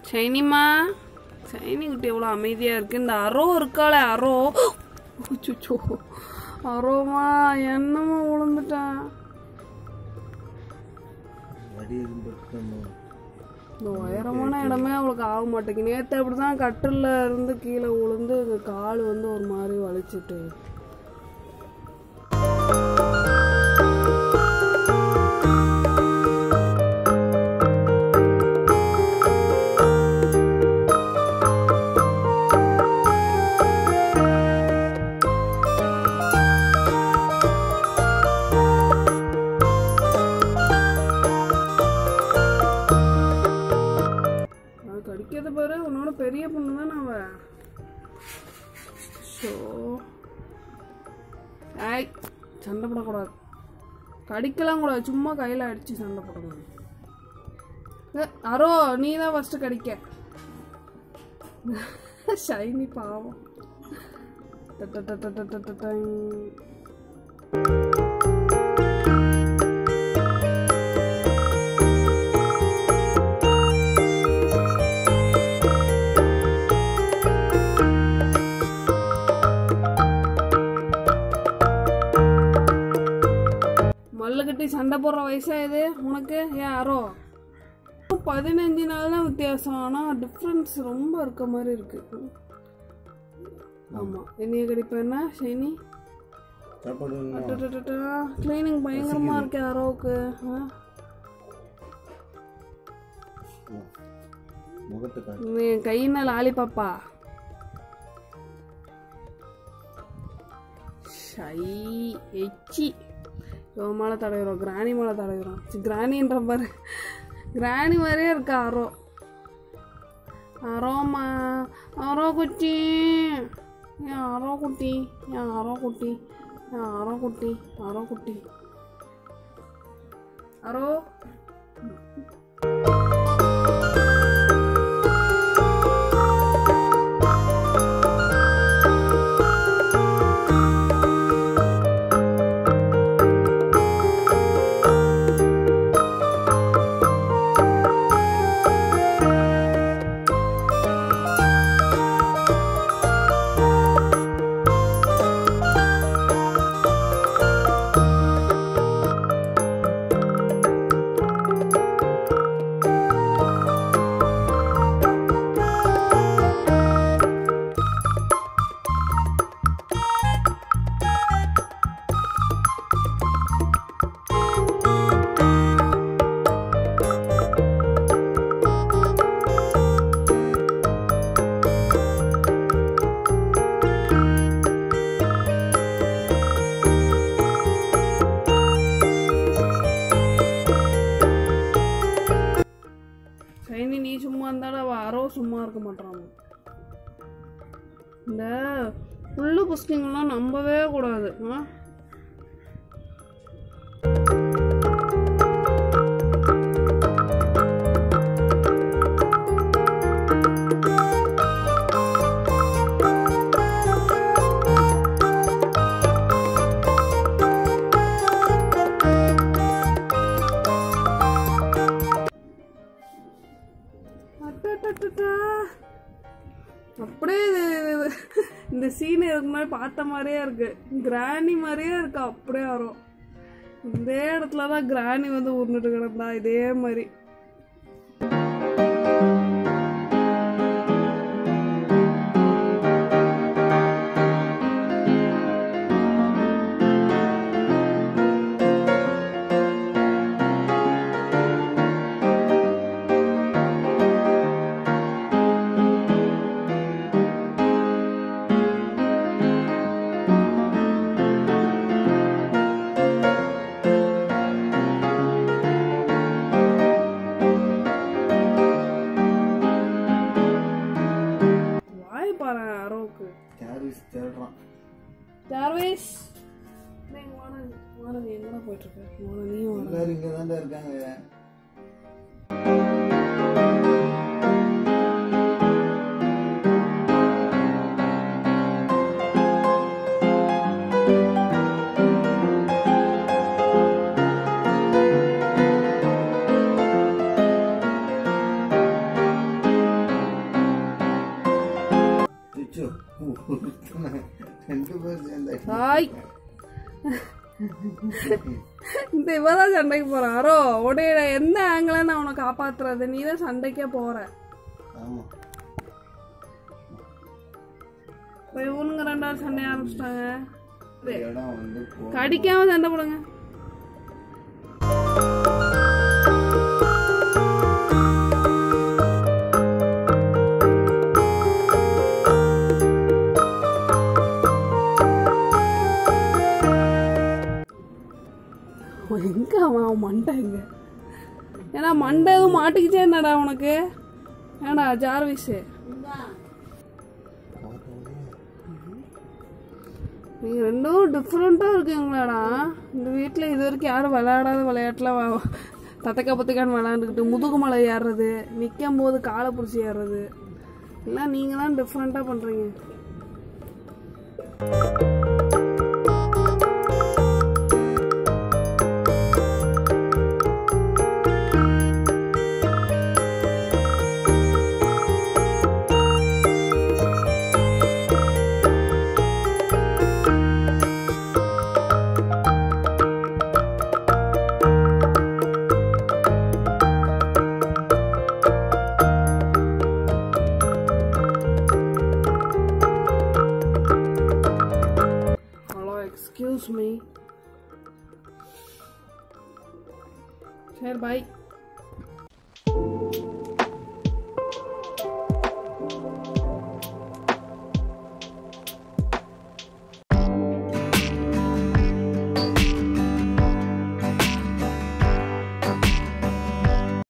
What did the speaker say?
ஷைனிமா ஷைனி குட்டி எவ்வளோ அமைதியாக இருக்கு இந்த அரோ இருக்காளே அரோ அச்சோ அரோமா என்னம்மா விழுந்துட்டான் அடி இருந்துட்டோம் இந்த உயரமான இடமே அவளுக்கு ஆக மாட்டேங்குது நேற்று அப்படி தான் கட்டிலில் இருந்து கீழே விழுந்து இந்த கால் வந்து ஒரு மாதிரி வலிச்சிட்டு அது கடிக்கிறத பாரு உன்னோட பெரிய பொண்ணு தானே அவ ஸோ ஐய் சண்டை போடக்கூடாது கடிக்கலாம் கூடாது சும்மா கையில் அடிச்சு சண்டை போடக்கூடாது ஏ, அரோ நீ தான் ஃபஸ்ட்டு கடிக்க ஷைனி பாவம் டட்டட்டட்டட்டட்டட்டங். மல்லு கட்டி சண்டை போடுற வயசா இது உனக்கு ஏன் யாரோ பதினஞ்சு நாள் தான் வித்தியாசம் ஆனால் டிஃப்ரென்ஸ் ரொம்ப இருக்க மாதிரி இருக்கு ஆமாம் என்னைய கடிப்பேன்னா ஷைனி சாப்பாடு கிளீனிங் பயங்கரமா இருக்கு யாரோவுக்கு ஆ? முகத்தை காட்டு நீ என் கையின லாலிபாப்பா ஷை எச்சி இவன் மேலே தடவிடும் கிராணி மேலே தடவிடும் கிராணின்ற பாரு கிராணி மாதிரியே இருக்கா அரோ அரோமா அரோ குட்டி ஏன் அரோ குட்டி ஏன் அரோ குட்டி ஏன் அரோ குட்டி அரோ குட்டி அரோ சைனி நீ சும்மா இருந்தாலும் அவள் அரோ சும்மா இருக்க மாட்டான் இந்த புல்லு புஸ்டிங்கெல்லாம் நம்பவே கூடாது ஆ? அட்டட்டட்டட்டா. அப்படியே இது- இது- இந்த சீன் இதுக்கு முன்னாடி பார்த்த மாதிரியே இருக்கு கிராணி மாதிரியே இருக்கு அப்படியே வரும் இந்த இடத்துல தான் கிராணி வந்து உருண்டுட்டு கிடந்தா இதே மாதிரி வாய் பாரு அரோவுக்கு கேரிஸ் தேடுறான் ஜார்வேஸ் வானதி வானதி எங்கடா போயிட்டு இருக்க வான நீயும் வர எல்லாரும் இங்கே தான்டா இருக்காங்க ஆ இந்த இவதான் சண்டைக்கு போறாரோ உடைய எந்த ஆங்கில நான் உன்னை காப்பாத்துறது நீ தான் சண்டைக்கே போற ஆமா இப்ப இவனுங்க ரெண்டாவது சண்டை ஆரம்பிச்சிட்டாங்க இந்த இடம் வந்து போ- கடிக்காம சண்டை போடுங்க அவன் எங்க அவன் அவன் மண்டை எங்க ஏன்னா மண்டை எதுவும் மாட்டிக்கிச்சே என்னடா உனக்கு ஏடா ஜார்விஸ் நீங்க ரெண்டும் டிஃப்ரெண்ட்டாக இருக்கீங்களாடா இந்த வீட்டில் இது வரைக்கும் யாரும் விளையாடாத விளையாட்டுலாம் தத்தக்கா பத்துக்கான்னு விளையாண்டுக்கிட்டு முதுகு மலை ஏறுறது நிற்கும் போது காலை பிடிச்சி ஏறுறது எல்லாம் நீங்கள் தான் டிஃப்ரெண்ட்டாக பண்ணுறீங்க ஹலோ எக்ஸ்கியூஸ் மீ சரி பாய்